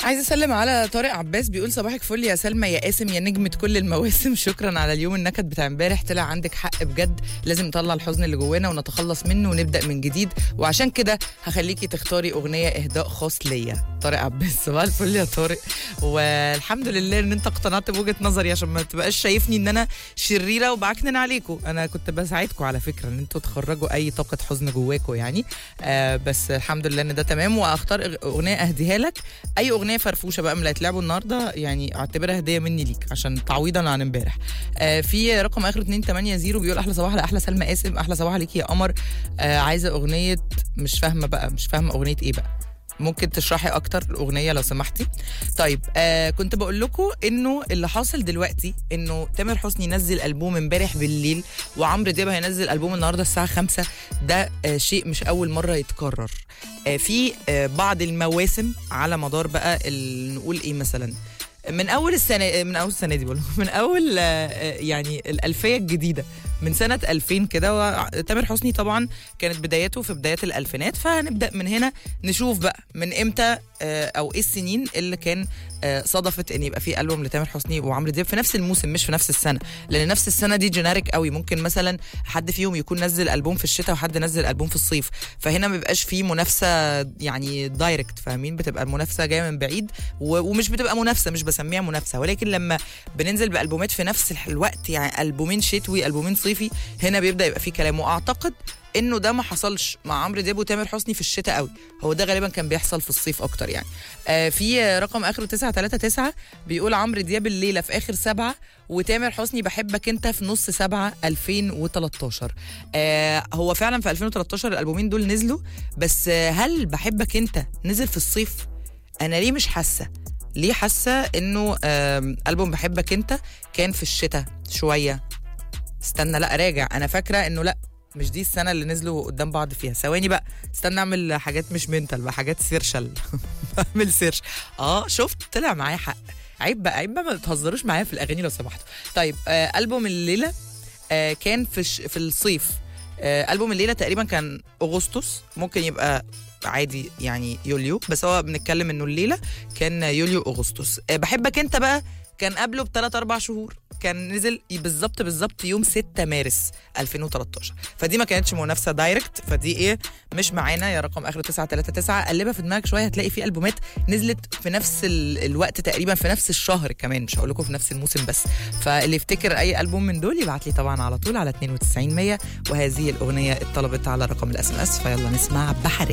عايزه اسلم على طارق عباس بيقول صباحك فل يا سلمى يا قاسم يا نجمه كل المواسم شكرا على اليوم النكد بتاع امبارح طلع عندك حق بجد لازم نطلع الحزن اللي جوانا ونتخلص منه ونبدا من جديد وعشان كده هخليكي تختاري اغنيه اهداء خاص ليا طارق عباس صباح الفل يا طارق والحمد لله ان انت اقتنعت بوجهه نظري عشان ما تبقاش شايفني ان انا شريره وبعكنن عليكم انا كنت بساعدكم على فكره ان انتوا تخرجوا اي طاقه حزن جواكم يعني آه بس الحمد لله ان ده تمام واختار اغنيه اهديها لك اي اغنيه فرفوشه بقى من اللي هيتلعبوا النهارده يعني اعتبرها هديه مني ليك عشان تعويضا عن امبارح آه في رقم اخر 280 بيقول احلى صباح لاحلى سلمى قاسم احلى صباح عليكي يا قمر آه عايزه اغنيه مش فاهمه بقى مش فاهمه اغنيه ايه بقى ممكن تشرحي اكتر الاغنيه لو سمحتي طيب آه كنت بقول لكم انه اللي حاصل دلوقتي انه تامر حسني نزل البوم امبارح بالليل وعمرو دياب هينزل البوم النهارده الساعه 5 ده آه شيء مش اول مره يتكرر آه في آه بعض المواسم على مدار بقى ال- نقول ايه مثلا من اول السنه من اول السنه دي بقول من اول آه، يعني الالفيه الجديده من سنه 2000 كده وتامر حسني طبعا كانت بدايته في بدايات الالفينات فهنبدا من هنا نشوف بقى من امتى آه، او ايه السنين اللي كان آه، صدفت ان يبقى في البوم لتامر حسني وعمرو دياب في نفس الموسم مش في نفس السنه لان نفس السنه دي جينيريك قوي ممكن مثلا حد فيهم يكون نزل البوم في الشتاء وحد نزل البوم في الصيف فهنا ما بيبقاش في منافسه يعني دايركت فاهمين بتبقى المنافسه جايه من بعيد و- ومش بتبقى منافسه مش بسميها منافسه ولكن لما بننزل بالبومات في نفس الوقت يعني البومين شتوي البومين صيفي هنا بيبدا يبقى في كلام واعتقد انه ده ما حصلش مع عمرو دياب وتامر حسني في الشتاء قوي هو ده غالبا كان بيحصل في الصيف اكتر يعني آه في رقم اخره 939 بيقول عمرو دياب الليله في اخر سبعه وتامر حسني بحبك انت في نص سبعه 2013 آه هو فعلا في 2013 الالبومين دول نزلوا بس آه هل بحبك انت نزل في الصيف انا ليه مش حاسه ليه حاسه انه آم، البوم بحبك انت كان في الشتاء شويه استنى لا راجع انا فاكره انه لا مش دي السنه اللي نزلوا قدام بعض فيها ثواني بقى استنى اعمل حاجات مش منتال بقى حاجات سيرشل بعمل سيرش اه شفت طلع معايا حق عيب بقى عيب بقى ما تهزروش معايا في الاغاني لو سمحتوا طيب آه البوم الليله آه كان في الش... في الصيف آه البوم الليله تقريبا كان اغسطس ممكن يبقى عادي يعني يوليو بس هو بنتكلم انه الليله كان يوليو اغسطس آه بحبك انت بقى كان قبله بثلاث اربع شهور كان نزل بالظبط بالظبط يوم 6 مارس 2013 فدي ما كانتش منافسه دايركت فدي ايه مش معانا يا رقم اخر 939 قلبها في دماغك شويه هتلاقي في البومات نزلت في نفس ال... الوقت تقريبا في نفس الشهر كمان مش هقول لكم في نفس الموسم بس فاللي يفتكر اي البوم من دول يبعت لي طبعا على طول على 92 100 وهذه الاغنيه اتطلبت على رقم الاس ام اس فيلا نسمع بحريه